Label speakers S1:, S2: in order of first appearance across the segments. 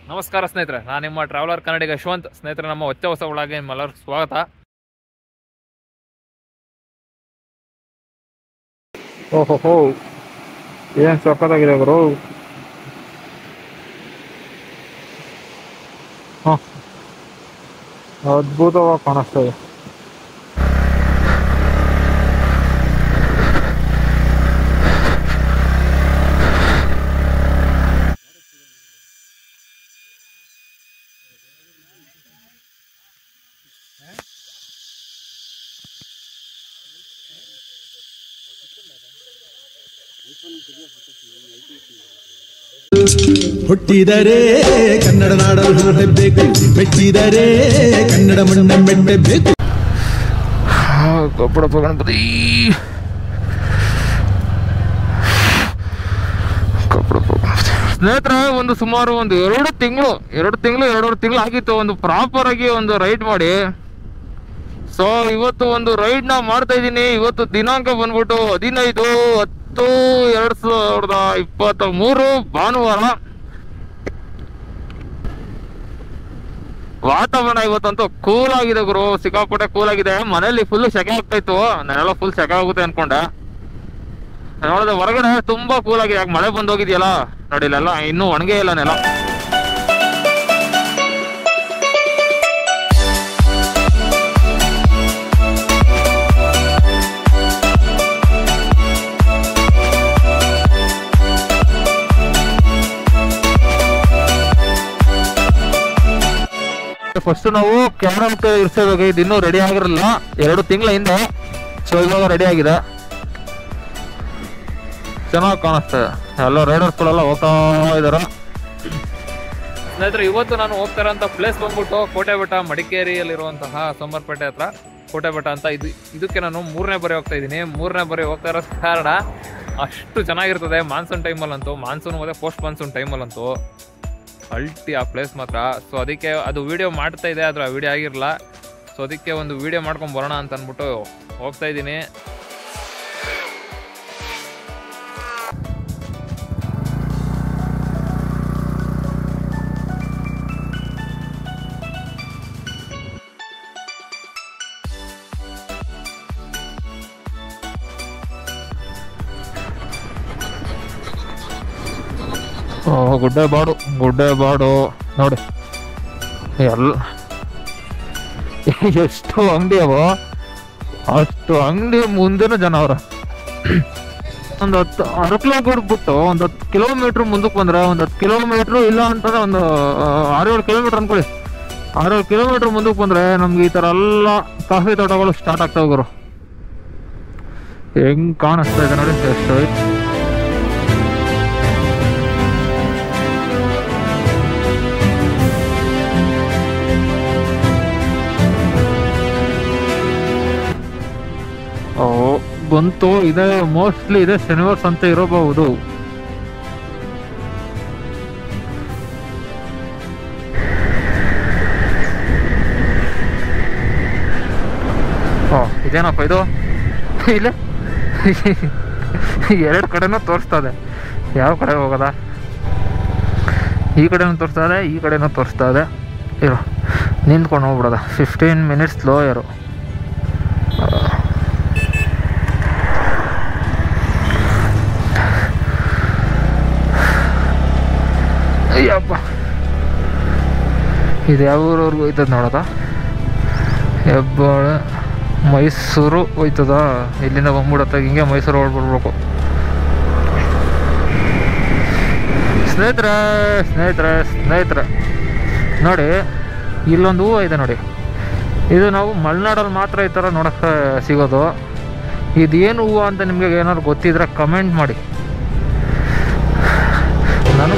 S1: ನಮಸ್ಕಾರ ಸ್ನೇಹಿತರೆ ನಾನು ನಿಮ್ಮ ಟ್ರಾವೆಲರ್ ಕನ್ನಡಿಗ ಯಶವಂತ್ ಸ್ನೇಹಿತರೆ ನಮ್ಮ ಹೊಚ್ಚ ಹೊಸ ಒಳಗೆ ನಿಮ್ಮೆಲ್ಲರಿಗೂ ಸ್ವಾಗತ
S2: ಓಹೋ ಹೋ ಏನ್ ಸಕ್ಕತ್ತಾಗಿದೆ ಗುರು ಹ. ಅದ್ಭುತವಾಗಿ ಕಾಣಿಸ್ತಾ ಇದೆ
S3: ಹುಟ್ಟಿದರೆ ಕನ್ನಡ ನಾಡಲು ಹುಟ್ಟಬೇಕು ಮೆಟ್ಟಿದರೆ ಕನ್ನಡ ಮಣ್ಣ ಮೆಟ್ಟಬೇಕು
S1: ಕಪ್ಪಡಪ್ಪ ಗಣಪತಿ ಕಪ್ಪಡಪ್ಪ ಗಣಪತಿ ಸ್ನೇಹಿತರೆ ಒಂದು ಸುಮಾರು ಒಂದು ಎರಡು ತಿಂಗಳು ಎರಡು ತಿಂಗಳು ಎರಡೂವರೆ ತಿಂಗಳು ಆಗಿತ್ತು ಒಂದು ಪ್ರಾಪರ್ ಆಗಿ ಒಂದು ರೈಡ್ ಮಾಡಿ ಸೊ ಇವತ್ತು ಒಂದು ರೈಡ್ ನ ಮಾಡ್ತಾ ಇದ್ದೀನಿ ಇವತ್ತು ದಿನಾಂಕ ಬಂದ್ಬಿಟ್ಟು ಹದಿನೈದು ಹತ್ತು ಎರಡ್ ಸಾವಿರದ ಇಪ್ಪತ್ತ ಮೂರು ಭಾನುವಾರ ವಾತಾವರಣ ಇವತ್ತಂತೂ ಕೂಲ್ ಆಗಿದೆ ಗುರು ಸಿಕ್ಕಾಪಟ್ಟೆ ಕೂಲ್ ಆಗಿದೆ ಮನೇಲಿ ಫುಲ್ ಸೆಕೆ ಆಗ್ತಾ ಇತ್ತು ನಾನೆಲ್ಲ ಫುಲ್ ಸೆಕೆ ಆಗುತ್ತೆ ಅನ್ಕೊಂಡೆ ನೋಡಿದ್ರೆ ಹೊರಗಡೆ ತುಂಬಾ ಕೂಲ್ ಆಗಿದೆ ಯಾಕೆ ಮಳೆ ಬಂದೋಗಿದೆಯಲ್ಲ ನೋಡಿ ಇಲ್ಲೆಲ್ಲ ಇನ್ನೂ ಒಣಗೇ ಇಲ್ಲ ನೆಲ ಫಸ್ಟ್ ನಾವು ಕ್ಯಾರಮ್ ಇರ್ಸೋದಾಗ ಇದು ಇನ್ನೂ ರೆಡಿ ಆಗಿರಲಿಲ್ಲ ಎರಡು ತಿಂಗಳ ಹಿಂದೆ ಸೊ ಇವಾಗ ರೆಡಿ ಆಗಿದೆ ಚೆನ್ನಾಗಿ ಕಾಣಿಸ್ತದೆ ಎಲ್ಲ ರೈಡರ್ಸ್ಗಳೆಲ್ಲ ಹೋಗ್ತಾ ಇದಾರೆ ಸ್ನೇಹಿತರೆ ಇವತ್ತು ನಾನು ಹೋಗ್ತಾ ಇರೋಂಥ ಪ್ಲೇಸ್ ಬಂದ್ಬಿಟ್ಟು ಕೋಟೆ ಬೆಟ್ಟ ಮಡಿಕೇರಿಯಲ್ಲಿರುವಂತಹ ಸೋಮರ್ಪೇಟೆ ಹತ್ರ ಕೋಟೆ ಬೆಟ್ಟ ಅಂತ ಇದು ಇದಕ್ಕೆ ನಾನು ಮೂರನೇ ಬರಿ ಹೋಗ್ತಾ ಇದ್ದೀನಿ ಮೂರನೇ ಬರಿ ಹೋಗ್ತಾ ಇರೋ ಕಾರಣ ಅಷ್ಟು ಚೆನ್ನಾಗಿರ್ತದೆ ಮಾನ್ಸೂನ್ ಟೈಮಲ್ಲಂತೂ ಮಾನ್ಸೂನ್ ಮತ್ತೆ ಪೋಸ್ಟ್ ಮಾನ್ಸೂನ್ ಟೈಮಲ್ಲಂತೂ ಅಲ್ಟಿ ಆ ಪ್ಲೇಸ್ ಮಾತ್ರ ಸೊ ಅದಕ್ಕೆ ಅದು ವಿಡಿಯೋ ಮಾಡ್ತಾ ಇದೆ ಆದ್ರೆ ಆ ವಿಡಿಯೋ ಆಗಿರಲ್ಲ ಸೊ ಅದಕ್ಕೆ ಒಂದು ವಿಡಿಯೋ ಮಾಡ್ಕೊಂಡು ಬರೋಣ ಅಂತ ಅಂದ್ಬಿಟ್ಟು ಹೋಗ್ತಾ ಇದ್ದೀನಿ ಓ ಗುಡ್ಡೆ ಬಾಡು ಗುಡ್ಡೆ ಬಾಡು ನೋಡಿ ಎಲ್ಲ ಎಷ್ಟು ಅಂಗಡಿ ಅವ ಅಷ್ಟು ಅಂಗಡಿ ಮುಂದೆನೂ ಜನ ಅವ್ರ ಒಂದು ಹತ್ತು ಅರ ಕಿಲೋಮೀಟರ್ ಬಿಟ್ಟು ಒಂದು ಹತ್ತು ಕಿಲೋಮೀಟ್ರ್ ಮುಂದಕ್ಕೆ ಬಂದ್ರೆ ಒಂದು ಹತ್ತು ಕಿಲೋಮೀಟ್ರು ಇಲ್ಲ ಅಂತಂದ್ರೆ ಒಂದು ಆ, ಆರು ಏಳು ಕಿಲೋಮೀಟ್ರ್ ಅನ್ಕೊಳ್ಳಿ ಆರು ಏಳು ಕಿಲೋಮೀಟ್ರ್ ಮುಂದಕ್ಕೆ ಬಂದ್ರೆ ನಮ್ಗೆ ಈ ಥರ ಎಲ್ಲ ಕಾಫಿ ತೋಟಗಳು ಸ್ಟಾರ್ಟ್ ಆಗ್ತಾ ಹೋಗೋರು ಹೆಂಗ್ ಕಾಣಿಸ್ತಾ ಇದೆ ನೋಡಿ ಎಷ್ಟು ಓ ಬಂತು ಇದೆ ಮೋಸ್ಟ್ಲಿ ಇದೆ ಶನಿವಾರ ಸಂತೆ ಇರಬಹುದು ಓ ಇದೇನಪ್ಪ ಇದು ಇಲ್ಲ ಎರಡು ಕಡೆನೂ ತೋರಿಸ್ತಾ ಇದೆ ಯಾವ ಕಡೆ ಹೋಗೋದ ಈ ಕಡೆನೂ ತೋರಿಸ್ತಾ ಇದೆ ಈ ಕಡೆನೂ ತೋರಿಸ್ತಾ ಇದೆ ಇರು ನಿಂತ್ಕೊಂಡು ಹೋಗ್ಬಿಡೋದ ಫಿಫ್ಟೀನ್ ಮಿನಿಟ್ಸ್ ಲೋಯರು ಅಯ್ಯಪ್ಪ ಇದು ಯಾವ ಊರವ್ರಿಗೂ ಹೋಯ್ತದ ನೋಡೋದ ಹೆಬ್ಬಾಳ ಮೈಸೂರು ಹೋಯ್ತದ ಇಲ್ಲಿಂದ ಬಂದ್ಬಿಡತ್ತ ಹಿಂಗೆ ಮೈಸೂರು ಹೊಡ್ಬಿಡ್ಬೇಕು ಸ್ನೇಹಿತರೆ ಸ್ನೇಹಿತರೆ ಸ್ನೇಹಿತರೆ ನೋಡಿ ಇಲ್ಲೊಂದು ಹೂವು ಇದೆ ನೋಡಿ ಇದು ನಾವು ಮಲೆನಾಡಲ್ಲಿ ಮಾತ್ರ ಈ ಥರ ನೋಡೋಕ್ಕೆ ಸಿಗೋದು ಇದೇನು ಹೂವು ಅಂತ ನಿಮಗೆ ಏನಾದ್ರು ಗೊತ್ತಿದ್ರೆ ಕಮೆಂಟ್ ಮಾಡಿ ನಾನು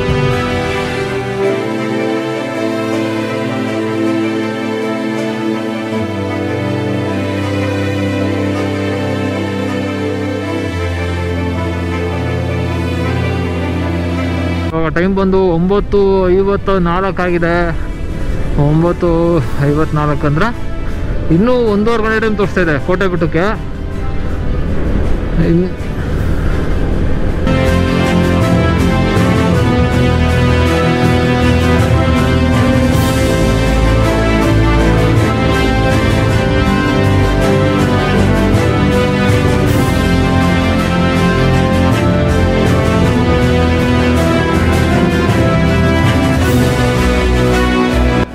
S1: ಇವಾಗ ಟೈಮ್ ಬಂದು ಒಂಬತ್ತು ಐವತ್ತು ನಾಲ್ಕಾಗಿದೆ ಒಂಬತ್ತು ಐವತ್ನಾಲ್ಕು ಅಂದ್ರೆ ಇನ್ನೂ ಒಂದೂವರೆ ಗಂಟೆ ಟೈಮ್ ತೋರಿಸ್ತಾ ಇದೆ ಕೋಟೆ ಬಿಟ್ಟಕ್ಕೆ ಇನ್-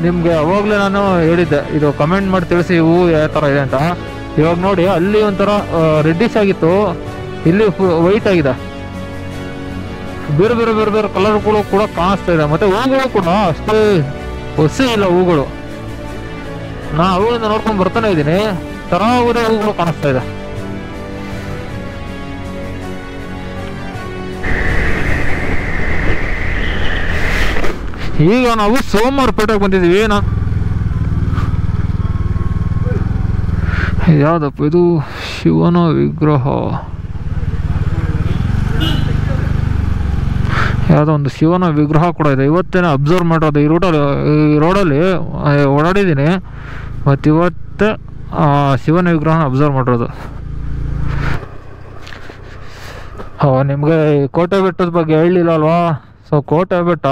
S2: ನಿಮಗೆ ಅವಾಗಲೇ ನಾನು ಹೇಳಿದ್ದೆ ಇದು ಕಮೆಂಟ್ ಮಾಡಿ ತಿಳಿಸಿ ಹೂವು ಯಾವ ಥರ ಇದೆ ಅಂತ ಇವಾಗ ನೋಡಿ ಅಲ್ಲಿ ಒಂಥರ ರೆಡ್ಡಿಶ್ ಆಗಿತ್ತು ಇಲ್ಲಿ ವೈಟ್ ಆಗಿದೆ ಬೇರೆ ಬೇರೆ ಬೇರೆ ಬೇರೆ ಕಲರ್ಗಳು ಕೂಡ ಕಾಣಿಸ್ತಾ ಇದೆ ಮತ್ತೆ ಹೂಗಳು ಕೂಡ ಅಷ್ಟೇ ಹೊಸ ಇಲ್ಲ ಹೂಗಳು ನಾ ಅವುಗಳಿಂದ ನೋಡ್ಕೊಂಡು ಬರ್ತಾನೆ ಇದ್ದೀನಿ ತರಾವರಿ ಹೂಗಳು ಕಾಣಿಸ್ತಾ ಇದೆ ಈಗ ನಾವು ಸೋಮವಾರಪೇಟೆಗೆ ಬಂದಿದ್ದೀವಿ ನಾ ಯಾವ್ದಪ್ಪ ಇದು ಶಿವನ ವಿಗ್ರಹ ಯಾವುದೋ ಒಂದು ಶಿವನ ವಿಗ್ರಹ ಕೂಡ ಇದೆ ಇವತ್ತೇನೆ ಅಬ್ಸರ್ವ್ ಮಾಡಿರೋದು ಈ ರೂಟಲ್ಲಿ ಈ ರೋಡಲ್ಲಿ ಆ, ಓಡಾಡಿದ್ದೀನಿ ಮತ್ತು ಇವತ್ತೇ ಆ ಶಿವನ ವಿಗ್ರಹನ ಅಬ್ಸರ್ವ್ ಮಾಡಿರೋದು ಓ ನಿಮಗೆ ಕೋಟೆ ಬೆಟ್ಟದ ಬಗ್ಗೆ ಹೇಳಲಿಲ್ಲ ಅಲ್ವಾ ಸೊ ಕೋಟೆ ಬೆಟ್ಟ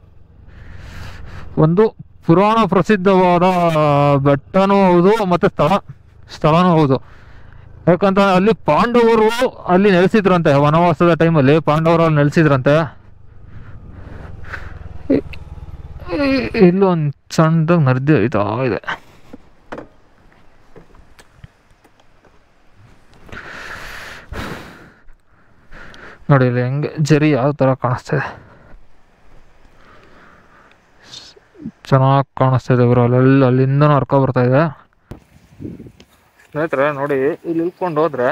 S2: ಒಂದು ಪುರಾಣ ಪ್ರಸಿದ್ಧವಾದ ಬೆಟ್ಟನೂ ಹೌದು ಮತ್ತು ಸ್ಥಳ ಸ್ಥಳನೂ ಹೌದು ಯಾಕಂತ ಅಲ್ಲಿ ಪಾಂಡವರು ಅಲ್ಲಿ ನೆಲೆಸಿದ್ರಂತೆ ವನವಾಸದ ಟೈಮಲ್ಲಿ ಪಾಂಡವರು ಅಲ್ಲಿ ನೆಲೆಸಿದ್ರಂತೆ ಇ- ಇ- ಇಲ್ಲೊಂದು ಸಣ್ಣದಾಗ ನದಿ ಹರಿತಾ ಇದೆ ನೋಡಿ ಇಲ್ಲಿ ಹೆಂಗೆ ಜರಿ ಯಾವ ಥರ ಕಾಣಿಸ್ತಾ ಇದೆ ಚೆನ್ನಾಗಿ ಕಾಣಿಸ್ತಾ ಇದೆ ಗುರು ಅಲ್ಲೆಲ್ಲ ಅಲ್ಲಿಂದನೂ ಹರ್ಕೊ ಬರ್ತಾ ಇದೆ ಸ್ನೇಹಿತರೆ ನೋಡಿ ಇಲ್ಲಿ ಇಳ್ಕೊಂಡು ಹೋದ್ರೆ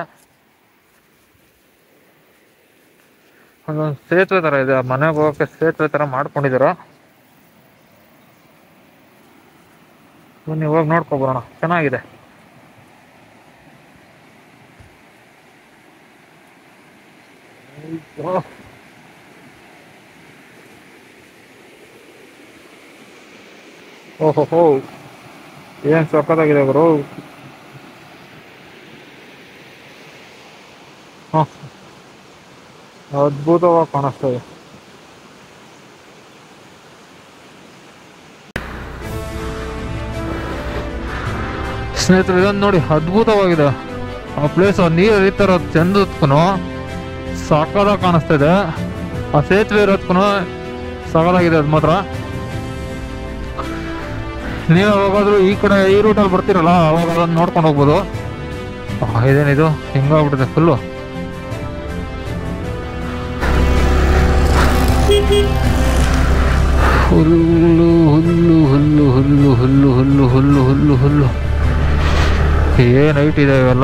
S2: ಒಂದೊಂದು ಸೇತುವೆ ಥರ ಇದೆ ಆ ಮನೆಗೆ ಹೋಗೋಕ್ಕೆ ಸೇತುವೆ ಥರ ಮಾಡ್ಕೊಂಡಿದ್ದೀರ ಬನ್ನಿ ಹೋಗಿ ನೋಡ್ಕೊಬೋಣ ಚೆನ್ನಾಗಿದೆ ಅಯ್ಯೋ. ಓಹೋ ಹೋ ಏನ್ ಸಖತ್ತಾಗಿದೆ ಗುರು ಹ. ಅದ್ಭುತವಾಗಿ ಕಾಣಿಸ್ತಾ ಇದೆ ಸ್ನೇಹಿತರೆ ಇದನ್ನು ನೋಡಿ ಅದ್ಭುತವಾಗಿದೆ ಆ ಪ್ಲೇಸ್ ನೀರು ಹರಿತಾರ ಚಂದಕ್ಕೂ ಸಾಕಾದಾಗ ಕಾಣಿಸ್ತಾ ಇದೆ ಆ ಸೇತುವೆ ಇರೋದಕ್ಕೂ ಸಾಕಾಗಿದೆ ಅದು ಮಾತ್ರ ನೀವು ಯಾವಾಗಾದ್ರೂ ಈ ಕಡೆ ಈ ರೂಟಲ್ಲಿ ಬರ್ತೀರಲ್ಲ ಅವಾಗ ಅದನ್ನು ನೋಡ್ಕೊಂಡು ಹೋಗ್ಬೋದು ಆ, ಇದೇನಿದು ಹಿಂಗಾಗ್ಬಿಟ್ಟಿದೆ ಫುಲ್ಲು ಹುಲ್ಲು ಹುಲ್ಲು ಹುಲ್ಲು ಹುಲ್ಲು ಹುಲ್ಲು ಹುಲ್ಲು ಹುಲ್ಲು ಹುಲ್ಲು ಹುಲ್ಲು ಏನ್ ಹೈಟ್ ಇದೆ ಇವೆಲ್ಲ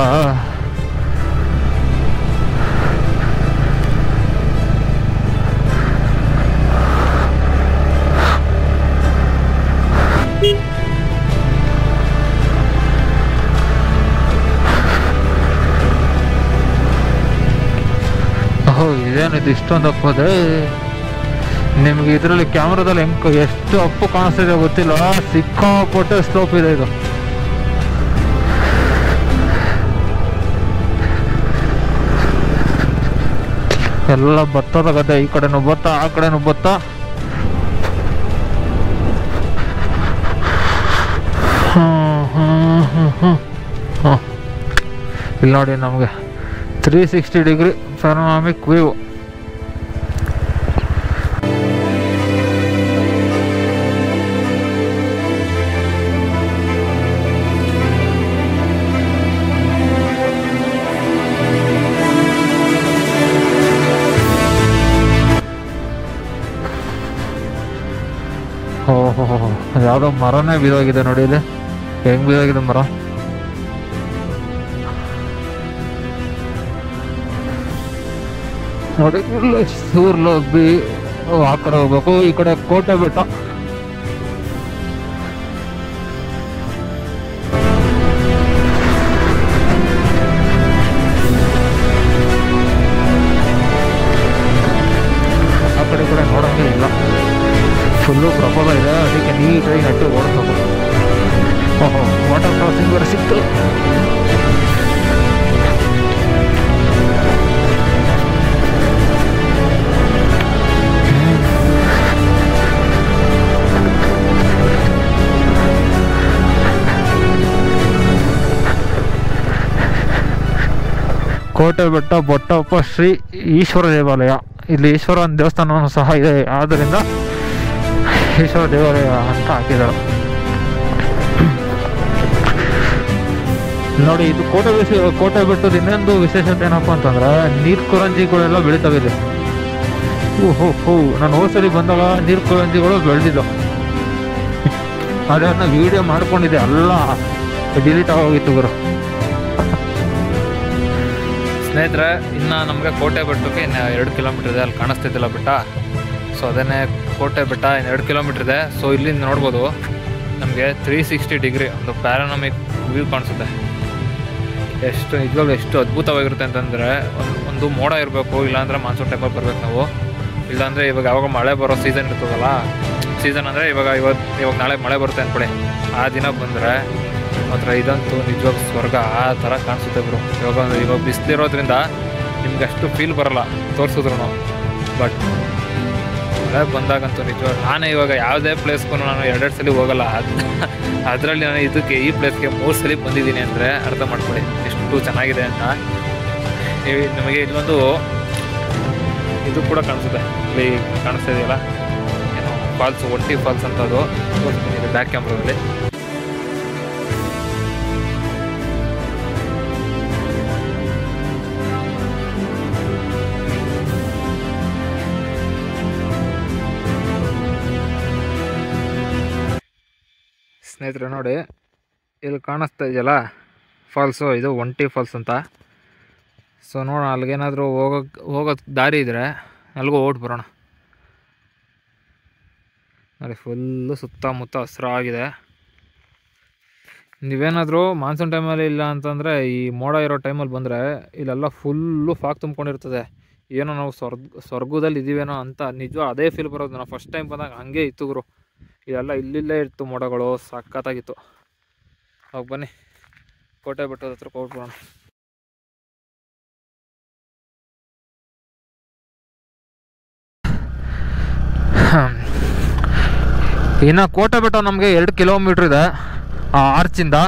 S2: ಓಹೋ ಇದೇನಿದು ಇಷ್ಟೊಂದು ಅಪ್ಪದೆ ನಿಮ್ಗೆ ಇದರಲ್ಲಿ ಕ್ಯಾಮ್ರಾದಲ್ಲಿ ಹೆಂಗ್ ಎಷ್ಟು ಅಪ್ಪು ಕಾಣಿಸ್ತಿದೆ ಗೊತ್ತಿಲ್ಲ ಸಿಕ್ಕಾಪಟ್ಟೆ ಸ್ಲೋಪ್ ಇದೆ ಇದು ಎಲ್ಲ ಭತ್ತದ ಗದ್ದೆ ಈ ಕಡೆನೂ ಭತ್ತ ಆ ಕಡೆನೂ ಭತ್ತ ಹ್ಮ್, ಹ್ಮ್, ಹ್ಮ್, ಹ್ಮ್. ಹ್ಮ್. ಇಲ್ಲಿ ನೋಡಿ ನಮಗೆ three sixty degree panoramic view ಓಹೋ ಯಾವುದೋ ಮರನೇ ಬಿದೋಗಿದೆ ನೋಡಿ ಇಲ್ಲಿ ಹೆಂಗ್ ಬಿದೋಗಿದೆ ಮರ ನೋಡಿ ಇಲ್ಲಿ ಸೂರ್ಲೊಬ್ಬಿ ಆ ಕಡೆ ಹೋಗ್ಬೇಕು ಈ ಕಡೆ ಕೋಟೆ ಬೆಟ್ಟ ಆ ಕಡೆ ಈ ಕಡೆ ನೋಡಂಗೆ ಇಲ್ಲ ಫುಲ್ಲು ಪ್ರಭಾವ ಇದೆ ಅದಕ್ಕೆ ನೀಟಾಗಿ ನೆಟ್ಟು ಓಡಿಸ್ಬೇಕು ಓಹೋ ವಾಟರ್ ಕ್ರಾಸಿಂಗ್ ಬೇರೆ ಸಿಕ್ತು ಕೋಟೆ ಬೆಟ್ಟ ಬೊಟ್ಟಪ್ಪ ಶ್ರೀ ಈಶ್ವರ ದೇವಾಲಯ ಇಲ್ಲಿ ಈಶ್ವರನ ದೇವಸ್ಥಾನವೂ ಸಹ ಇದೆ ಆದ್ದರಿಂದ ಈಶ್ವರ ದೇವಾಲಯ ಅಂತ ಹಾಕಿದ್ದಾರೆ ನೋಡಿ ಇದು ಕೋಟೆ ವಿಶ ಕೋಟೆ ಬೆಟ್ಟದ ಇನ್ನೊಂದು ವಿಶೇಷತೆ ಏನಪ್ಪ ಅಂತಂದ್ರೆ ನೀರ್ ಕೊರಂಜಿಗಳೆಲ್ಲ ಬೆಳಿತಾವೆ ಇಲ್ಲಿ ಓಹೋ ಹೋ ನಾನು ಹೋದ್ಸಲಿ ಬಂದಾಗ ನೀರ್ ಕೊರಂಜಿಗಳು ಬೆಳೆದಿದ್ದು ಅದನ್ನ ವಿಡಿಯೋ ಮಾಡ್ಕೊಂಡಿದ್ದೆ ಎಲ್ಲ ಡಿಲೀಟ್ ಆಗೋಗಿತ್ತು ಗುರು
S1: ಸ್ನೇಹಿತರೆ ಇನ್ನು ನಮಗೆ ಕೋಟೆ ಬೆಟ್ಟಕ್ಕೆ ಇನ್ನು ಎರಡು ಕಿಲೋಮೀಟರ್ ಇದೆ ಅಲ್ಲಿ ಕಾಣಿಸ್ತಿದ್ದಿಲ್ಲ ಬೆಟ್ಟ ಸೊ ಅದನ್ನೇ ಕೋಟೆ ಬೆಟ್ಟ ಇನ್ನು ಎರಡು ಕಿಲೋಮೀಟರ್ ಇದೆ ಸೊ ಇಲ್ಲಿಂದ ನೋಡ್ಬೋದು ನಮಗೆ ತ್ರೀ ಸಿಕ್ಸ್ಟಿ ಡಿಗ್ರಿ ಒಂದು ಪ್ಯಾರಾನಮಿಕ್ ವ್ಯೂ ಕಾಣಿಸುತ್ತೆ ಎಷ್ಟು ನಿಜವಾಗ್ಲೂ ಎಷ್ಟು ಅದ್ಭುತವಾಗಿರುತ್ತೆ ಅಂತಂದರೆ ಒಂದು ಒಂದು ಮೋಡ ಇರಬೇಕು ಇಲ್ಲಾಂದರೆ ಮಾನ್ಸೂನ್ ಟೈಮಲ್ಲಿ ಬರ್ಬೇಕು ನಾವು ಇಲ್ಲಾಂದರೆ ಇವಾಗ ಯಾವಾಗ ಮಳೆ ಬರೋ ಸೀಸನ್ ಇರ್ತದಲ್ಲ ಸೀಸನ್ ಅಂದರೆ ಇವಾಗ ಇವತ್ತು ಇವಾಗ ನಾಳೆ ಮಳೆ ಬರುತ್ತೆ ಅಂದ್ಕೊಳ್ಳಿ ಆ ದಿನ ಬಂದರೆ ಮಾತ್ರ ಇದಂತೂ ನಿಜವಾಗ್ ಸ್ವರ್ಗ ಆ ಥರ ಕಾಣಿಸುತ್ತೆ ಬ್ರೋ ಇವಾಗ ಒಂದು- ಇವಾಗ ಬಿಸಿಲಿರೋದ್ರಿಂದ ನಿಮ್ಗೆ ಅಷ್ಟು ಫೀಲ್ ಬರಲ್ಲ ತೋರಿಸಿದ್ರು ಬಟ್ ಮಳೆ ಬಂದಾಗಂತೂ ನಿಜವಾಗ್ ನಾನೇ ಇವಾಗ ಯಾವುದೇ ಪ್ಲೇಸ್ಗೂ ನಾನು ಎರಡೆರಡು ಸಲ ಹೋಗಲ್ಲ ಅದು ಅದರಲ್ಲಿ ನಾನು ಇದಕ್ಕೆ ಈ ಪ್ಲೇಸ್ಗೆ ಮೂರು ಸಲ ಬಂದಿದ್ದೀನಿ ಅಂದರೆ ಅರ್ಥ ಮಾಡ್ಕೊಳ್ಳಿ ಎಷ್ಟು ಚೆನ್ನಾಗಿದೆ ಅಂತ ನೀವು ನಿಮಗೆ ಇಲ್ಲೊಂದು ಇದು ಕೂಡ ಕಾಣಿಸುತ್ತೆ ಇಲ್ಲಿ ಕಾಣಿಸ್ತಾ ಇದೆಯಲ್ಲ ಏನು ಫಾಲ್ಸ್ ಒಂಟಿ ಫಾಲ್ಸ್ ಅಂತ ಅದು ತೋರಿಸ್ತೀನಿ ಬ್ಯಾಕ್ ಕ್ಯಾಮ್ರಾದಲ್ಲಿ ಸ್ನೇಹಿತರೆ ನೋಡಿ ಇಲ್ಲಿ ಕಾಣಿಸ್ತಾ ಇದೆಯಲ್ಲ ಫಾಲ್ಸು ಇದು ಒಂಟಿ ಫಾಲ್ಸ್ ಅಂತ ಸೊ ನೋಡೋಣ ಅಲ್ಲಿಗೇನಾದರೂ ಹೋಗೋಕ್ಕೆ ಹೋಗೋಕ್ಕೆ ದಾರಿ ಇದ್ದರೆ ಅಲ್ಲಿಗೂ ಓಟ್ ಬರೋಣ ನೋಡಿ ಫುಲ್ಲು ಸುತ್ತಮುತ್ತ ಹಸ್ರಾಗಿದೆ ನೀವೇನಾದರೂ ಮಾನ್ಸೂನ್ ಟೈಮಲ್ಲಿ ಇಲ್ಲ ಅಂತಂದರೆ ಈ ಮೋಡ ಇರೋ ಟೈಮಲ್ಲಿ ಬಂದರೆ ಇಲ್ಲೆಲ್ಲ ಫುಲ್ಲು ಫಾಗ್ ತುಂಬ್ಕೊಂಡಿರ್ತದೆ ಏನೋ ನಾವು ಸ್ವರ್ಗ ಸ್ವರ್ಗದಲ್ಲಿ ಇದ್ದೀವೇನೋ ಅಂತ ನಿಜ ಅದೇ ಫೀಲ್ ಬರೋದು ನಾವು ಫಸ್ಟ್ ಟೈಮ್ ಬಂದಾಗ ಹಾಗೆ ಇತ್ತು ಗುರು ಇದೆಲ್ಲ ಇಲ್ಲಿಲ್ಲೇ ಇತ್ತು ಮೋಡಗಳು ಸಖತ್ತಾಗಿತ್ತು ಹೋಗಿ ಬನ್ನಿ ಕೋಟೆ ಬೆಟ್ಟದ ಹತ್ರ ಹೋಗ್ಬಿಡೋಣ
S2: ಇನ್ನು ಕೋಟೆ ಬೆಟ್ಟ ನಮಗೆ ಎರಡು ಕಿಲೋಮೀಟ್ರ್ ಇದೆ ಆ ಆರ್ಚಿಂದ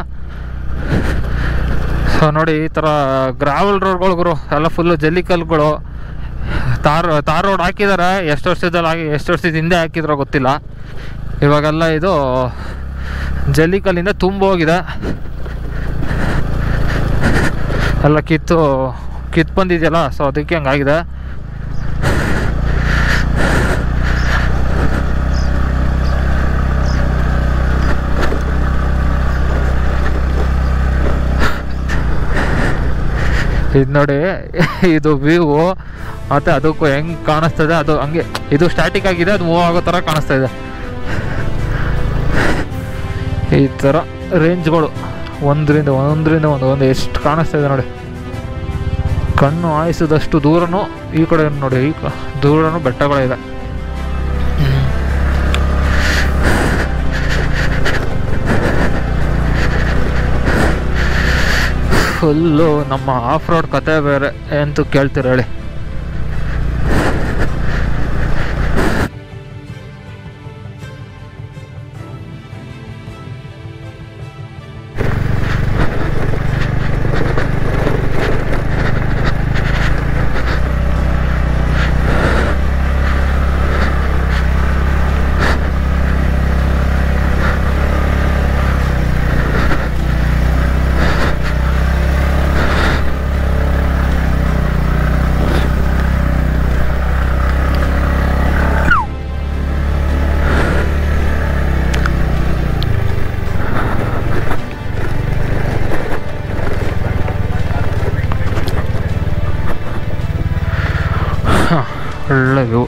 S2: ಸೊ ನೋಡಿ ಈ ಥರ ಗ್ರಾವೆಲ್ ರೋಡ್ಗಳು ಗುರು ಎಲ್ಲ ಫುಲ್ಲು ಜಲ್ಲಿಕಲ್ಗಳು ತಾರ್ ತಾರ್ ರೋಡ್ ಹಾಕಿದ್ದಾರೆ ಎಷ್ಟು ವರ್ಷದಲ್ಲಿ ಹಾಕಿ ಎಷ್ಟು ವರ್ಷದ ಹಿಂದೆ ಹಾಕಿದ್ರೋ ಗೊತ್ತಿಲ್ಲ ಇವಾಗೆಲ್ಲ ಇದು ಜಲ್ಲಿಕಲ್ಲಿಂದ ತುಂಬ ಹೋಗಿದೆ ಎಲ್ಲ ಕಿತ್ತು ಕಿತ್ತು ಬಂದಿದೆಯಲ್ಲ ಸೊ ಅದಕ್ಕೆ ಹಂಗಾಗಿದೆ ಇದು ನೋಡಿ ಇದು ವ್ಯೂ ಮತ್ತು ಅದಕ್ಕೂ ಹೆಂಗೆ ಕಾಣಿಸ್ತದೆ ಅದು ಹಂಗೆ ಇದು ಸ್ಟ್ಯಾಟಿಕ್ ಆಗಿದೆ ಅದು ಮೂವ್ ಆಗೋ ಥರ ಕಾಣಿಸ್ತಾ ಇದೆ ಈ ಥರ ರೇಂಜ್ಗಳು ಒಂದರಿಂದ ಒಂದರಿಂದ ಒಂದು ಒಂದು ಎಷ್ಟು ಕಾಣಿಸ್ತಾ ಇದೆ ನೋಡಿ ಕಣ್ಣು ಆಯಿಸಿದಷ್ಟು ದೂರನೂ ಈ ಕಡೆ ನೋಡಿ ಈ ಕ- ದೂರನೂ ಬೆಟ್ಟಗಳಿದೆ ಫುಲ್ಲು ನಮ್ಮ ಆಫ್ ರೋಡ್ ಕತೆ ಬೇರೆ ಎಂತೂ ಕೇಳ್ತೀರ ಹೇಳಿ ಒಳ್ಳೆ ವ್ಯೂ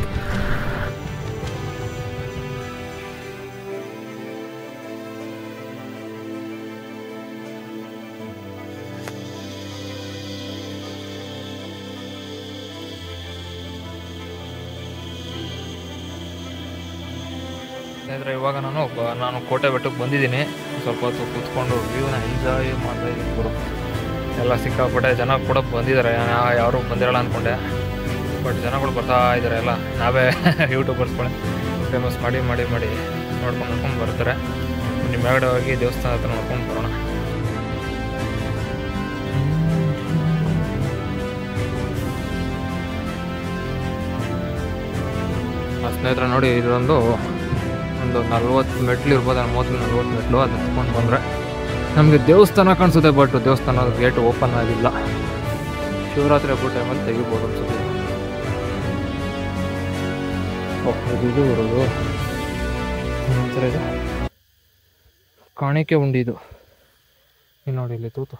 S1: ಸ್ನೇಹಿತರೆ ಇವಾಗ ನಾನು ಬ- ನಾನು ಕೋಟೆ ಬೆಟ್ಟಕ್ಕೆ ಬಂದಿದ್ದೀನಿ ಸ್ವಲ್ಪ ಹೊತ್ತು ಕೂತ್ಕೊಂಡು ವ್ಯೂನ ಎಂಜಾಯ್ ಮಾಡ್ತಾ ಇದ್ದೀನಿ ಗುರು ಎಲ್ಲ ಸಿಕ್ಕಾಪಟ್ಟೆ ಜನ ಕೂಡ ಬಂದಿದ್ದಾರೆ ಯಾ- ಯಾರು ಬಂದಿರಲ್ಲ ಅಂದ್ಕೊಂಡೆ ಬಟ್ ಜನಗಳು ಬರ್ತಾ ಇದ್ದಾರೆ ಎಲ್ಲ ನಾವೇ ಯೂಟ್ಯೂಬರ್ಸ್ಗಳೇ ಫೇಮಸ್ ಮಾಡಿ ಮಾಡಿ ಮಾಡಿ ನೋಡ್ಕೊಂಡು ನೋಡ್ಕೊಂಡು ಬರ್ತಾರೆ ನಿಮ್ಮ ಮೇಗಡೆ ಹೋಗಿ ದೇವಸ್ಥಾನ ಹತ್ರ ನೋಡ್ಕೊಂಡು ಬರೋಣ ಆ ಸ್ನೇಹಿತರೆ ನೋಡಿ ಇದೊಂದು ಒಂದು ನಲ್ವತ್ತು ಮೆಟ್ಲು ಇರ್ಬೋದು ಮೂವತ್ತು ನಲ್ವತ್ತು ಮೆಟ್ಲು ಅದು ಹತ್ಕೊಂಡು ಬಂದರೆ ನಮಗೆ ದೇವಸ್ಥಾನ ಕಾಣಿಸುತ್ತೆ ಬಟ್ ದೇವಸ್ಥಾನದ ಗೇಟ್ ಓಪನ್ ಆಗಿಲ್ಲ ಶಿವರಾತ್ರಿ ಹಬ್ಬ ಟೈಮಲ್ಲಿ ತೆಗಿಬೋದು ಅನ್ಸುತ್ತೆ ಓಹ್ ಇದು ಇದು ಬರೋದು ಒಂಥರ ಇದೆ ಕಾಣಿಕೆ ಉಂಡಿ ಇದು ಇಲ್ಲಿ ನೋಡಿ ಇಲ್ಲಿ ತೂತು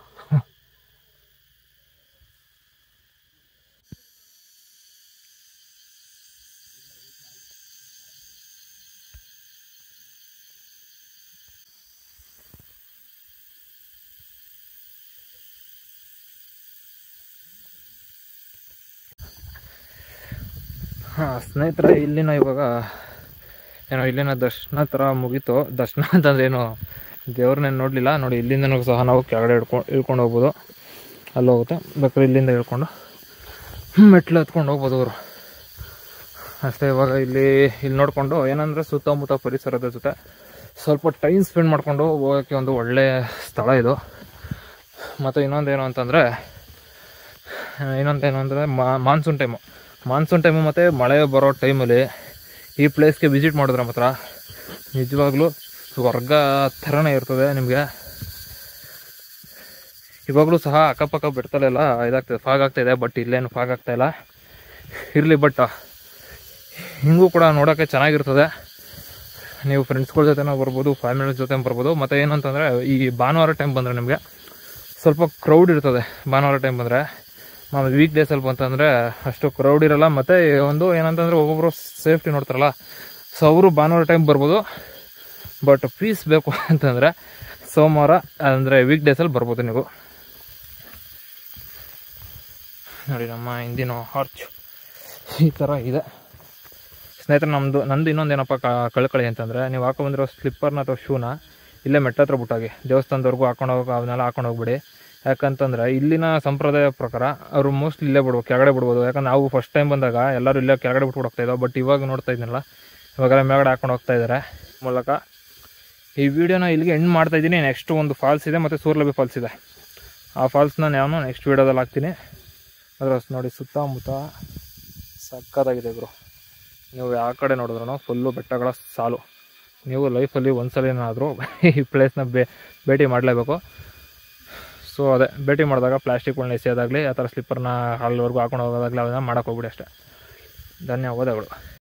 S1: ಹಾಂ ಸ್ನೇಹಿತರೆ ಇಲ್ಲಿನ ಇವಾಗ ಏನೋ ಇಲ್ಲಿನ ದರ್ಶನ ಥರ ಮುಗೀತು ದರ್ಶನ ಅಂತಂದ್ರೆ ಏನು ದೇವ್ರನ್ನೇನು ನೋಡಲಿಲ್ಲ ನೋಡಿ ಇಲ್ಲಿಂದನೂ ಸಹ ನಾವು ಕೆಳಗಡೆ ಇಳ್ಕೊಂಡು ಇಳ್ಕೊಂಡು ಹೋಗ್ಬೋದು ಅಲ್ಲಿ ಹೋಗುತ್ತೆ ಬೇಕಾದ್ರೆ ಇಲ್ಲಿಂದ ಇಳ್ಕೊಂಡು ಮೆಟ್ಲು ಹತ್ಕೊಂಡು ಹೋಗ್ಬೋದು ಅವರು ಅಷ್ಟೇ ಇವಾಗ ಇಲ್ಲಿ ಇಲ್ಲಿ ನೋಡಿಕೊಂಡು ಏನಂದರೆ ಸುತ್ತಮುತ್ತ ಪರಿಸರದ ಜೊತೆ ಸ್ವಲ್ಪ ಟೈಮ್ ಸ್ಪೆಂಡ್ ಮಾಡಿಕೊಂಡು ಹೋಗೋಕ್ಕೆ ಒಂದು ಒಳ್ಳೆಯ ಸ್ಥಳ ಇದು ಮತ್ತು ಇನ್ನೊಂದೇನು ಅಂತಂದರೆ ಇನ್ನೊಂದೇನು ಅಂದರೆ ಮಾನ್ಸೂನ್ ಟೈಮು ಮಾನ್ಸೂನ್ ಟೈಮು ಮತ್ತು ಮಳೆ ಬರೋ ಟೈಮಲ್ಲಿ ಈ ಪ್ಲೇಸ್ಗೆ ವಿಸಿಟ್ ಮಾಡಿದ್ರೆ ಮಾತ್ರ ನಿಜವಾಗ್ಲೂ ಸ್ವರ್ಗ ಥರನೇ ಇರ್ತದೆ ನಿಮಗೆ ಇವಾಗಲೂ ಸಹ ಅಕ್ಕಪಕ್ಕ ಬೆಟ್ಟದಲ್ಲೆಲ್ಲ ಇದಾಗ್ತದೆ ಫಾಗ್ ಆಗ್ತಾಯಿದೆ ಬಟ್ ಇಲ್ಲೇನು ಫಾಗ್ ಆಗ್ತಾಯಿಲ್ಲ ಇರಲಿ ಬಟ್ ಹಿಂಗೂ ಕೂಡ ನೋಡೋಕ್ಕೆ ಚೆನ್ನಾಗಿರ್ತದೆ ನೀವು ಫ್ರೆಂಡ್ಸ್ಗಳ ಜೊತೆನೂ ಬರ್ಬೋದು ಫ್ಯಾಮಿಲಿ ಜೊತೆ ಬರ್ಬೋದು ಮತ್ತು ಏನಂತಂದರೆ ಈ ಭಾನುವಾರ ಟೈಮ್ ಬಂದರೆ ನಿಮಗೆ ಸ್ವಲ್ಪ ಕ್ರೌಡ್ ಇರ್ತದೆ ಭಾನುವಾರ ಟೈಮ್ ಬಂದರೆ ಮಾಮೂಲಿ ವೀಕ್ ಡೇಸಲ್ಲಿ ಬಂತಂದರೆ ಅಷ್ಟು ಕ್ರೌಡ್ ಇರಲ್ಲ ಮತ್ತು ಒಂದು ಏನಂತಂದರೆ ಒಬ್ಬೊಬ್ಬರು ಸೇಫ್ಟಿ ನೋಡ್ತಾರಲ್ಲ ಸೊ ಅವರು ಭಾನುವಾರ ಟೈಮ್ ಬರ್ಬೋದು ಬಟ್ ಪೀಸ್ ಬೇಕು ಅಂತಂದರೆ ಸೋಮವಾರ ಅಂದರೆ ವೀಕ್ ಡೇಸಲ್ಲಿ ಬರ್ಬೋದು ನೀವು ನೋಡಿ ನಮ್ಮ ಹಿಂದಿನ ಹಾರ್ಚ್ ಈ ಥರ ಇದೆ ಸ್ನೇಹಿತರೆ ನಮ್ಮದು ನಂದು ಇನ್ನೊಂದೇನಪ್ಪ ಕ- ಕಳ್ಕಳಿ ಅಂತಂದರೆ ನೀವು ಹಾಕೊಂಡ್ಬಂದಿರೋ ಸ್ಲಿಪ್ಪರ್ನ ಅಥವಾ ಶೂನ ಇಲ್ಲೇ ಮೆಟ್ಟ ಹತ್ರ ಬಿಟ್ಟಾಗಿ ದೇವಸ್ಥಾನದವರೆಗೂ ಹಾಕೊಂಡು ಹೋಗಿ ಅವನ್ನೆಲ್ಲ ಹಾಕೊಂಡು ಹೋಗ್ಬಿಡಿ ಯಾಕಂತಂದ್ರೆ ಇಲ್ಲಿನ ಸಂಪ್ರದಾಯ ಪ್ರಕಾರ ಅವರು ಮೋಸ್ಟ್ಲಿ ಇಲ್ಲೇ ಬಿಡ್ಬೋದು ಕೆಳಗಡೆ ಬಿಡ್ಬೋದು ಯಾಕಂದ್ರೆ ನಾವು ಫಸ್ಟ್ ಟೈಮ್ ಬಂದಾಗ ಎಲ್ಲರೂ ಇಲ್ಲೇ ಕೆಳಗಡೆ ಬಿಟ್ಬಿಟ್ಟು ಹೋಗ್ತಾ ಇದ್ದಾವೆ ಬಟ್ ಇವಾಗ ನೋಡ್ತಾ ಇದ್ದೀನಲ್ಲ ಇವಾಗೆಲ್ಲ ಮೇಲ್ಗಡೆ ಹಾಕೊಂಡು ಹೋಗ್ತಾ ಇದ್ದಾರೆ ಮೂಲಕ ಈ ವಿಡಿಯೋನ ಇಲ್ಲಿಗೆ ಎಂಡ್ ಮಾಡ್ತಾ ಇದ್ದೀನಿ ನೆಕ್ಸ್ಟ್ ಒಂದು ಫಾಲ್ಸ್ ಇದೆ ಮತ್ತು ಸೂರ್ಲಬಿ ಫಾಲ್ಸ್ ಇದೆ ಆ ಫಾಲ್ಸ್ನ ನಾನು ನೆಕ್ಸ್ಟ್ ವೀಡಿಯೋದಲ್ಲಿ ಹಾಕ್ತೀನಿ ಅದರ ನೋಡಿ ಸುತ್ತಮುತ್ತ ಸಕ್ಕತ್ತಾಗಿದೆ ಗುರು ನೀವು ಯಾವ ಕಡೆ ನೋಡಿದ್ರು ಫುಲ್ಲು ಬೆಟ್ಟಗಳ ಸಾಲು ನೀವು ಲೈಫಲ್ಲಿ ಒಂದ್ಸಲ ಏನಾದರೂ ಈ ಪ್ಲೇಸ್ನ ಬೇ ಭೇಟಿ ಮಾಡಲೇಬೇಕು ಸೊ ಅದೇ ಭೇಟಿ ಮಾಡಿದಾಗ ಪ್ಲಾಸ್ಟಿಕ್ಗಳನ್ನ ಎಸೆಯೋದಾಗಲಿ ಆ ಥರ ಸ್ಲಿಪ್ಪರ್ನ ಅಲ್ಲಿವರೆಗೂ ಹಾಕೊಂಡು ಹೋಗೋದಾಗಲಿ ಅದನ್ನು ಮಾಡೋಕೆ ಹೋಗ್ಬಿಡಿ ಅಷ್ಟೇ ಧನ್ಯವಾದಗಳು